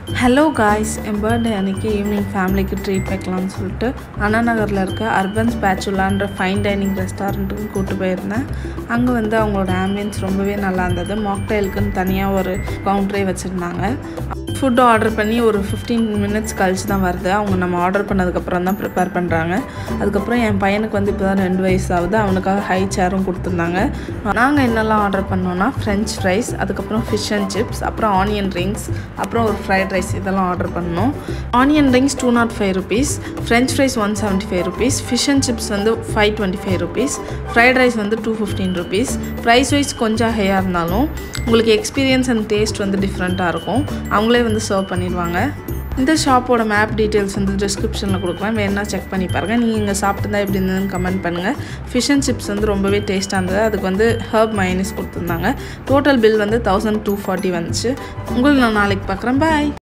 hello guys என் birthday அன்னைக்கு evening ஃபேமிலிக்கு treat வைக்கலாம்னு சொல்லிட்டு அண்ணா நகரில் இருக்க அர்பன் ஸ்பேச்சுலான்ற ஃபைன் டைனிங் ரெஸ்டாரண்ட்டுக்கு கூட்டு போயிருந்தேன் அங்கே வந்து அவங்களோட ஆம்பியன்ஸ் ரொம்பவே நல்லா இருந்தது மாக்டைலுக்குன்னு தனியாக ஒரு கவுண்டரே வச்சுருந்தாங்க ஃபுட் ஆர்டர் பண்ணி ஒரு ஃபிஃப்டீன் மினிட்ஸ் கழிச்சு தான் வருது அவங்க நம்ம ஆர்டர் பண்ணதுக்கப்புறம் தான் ப்ரிப்பேர் பண்ணுறாங்க அதுக்கப்புறம் என் பையனுக்கு வந்து இப்போ தான் ரெண்டு வயசு ஆகுது அவனுக்காக ஹை சேரும் கொடுத்துருந்தாங்க நாங்கள் என்னெல்லாம் ஆர்டர் பண்ணோன்னா ஃப்ரெஞ்ச் ஃப்ரைஸ் அதுக்கப்புறம் ஃபிஷ் அண்ட் சிப்ஸ் அப்புறம் ஆனியன் ரிங்ஸ் அப்புறம் ஒரு ஃப்ரைட் ரைஸ் இதெல்லாம் ஆர்டர் பண்ணோம் onion rings two nought five rupees French fries one seventy five rupees fish and chips வந்து five twenty five rupees fried rice வந்து two fifteen rupees price wise கொஞ்சம் ஹையாக இருந்தாலும் உங்களுக்கு எக்ஸ்பீரியன்ஸ் அண்ட் டேஸ்ட் வந்து டிஃப்ரெண்ட்டாக இருக்கும் அவங்களே வந்து சர்வ் பண்ணிடுவாங்க இந்த ஷாப்போட மேப் டீட்டெயில்ஸ் வந்து டிஸ்கிரிப்ஷனில் கொடுக்குறேன் வேணா செக் பண்ணி பாருங்கள் நீங்கள் இங்கே சாப்பிட்டு எப்படி இருந்ததுன்னு கமெண்ட் பண்ணுங்கள் ஃபிஷ் அண்ட் சிப்ஸ் வந்து ரொம்பவே டேஸ்ட்டாக இருந்தது அதுக்கு வந்து ஹர்ப் மைனஸ் கொடுத்துருந்தாங்க டோட்டல் பில் வந்து தௌசண்ட் டூ ஃபார்ட்டி வந்துச்சு உங்களுக்கு நான் நாளைக்கு பார்க்குறேன் பாய்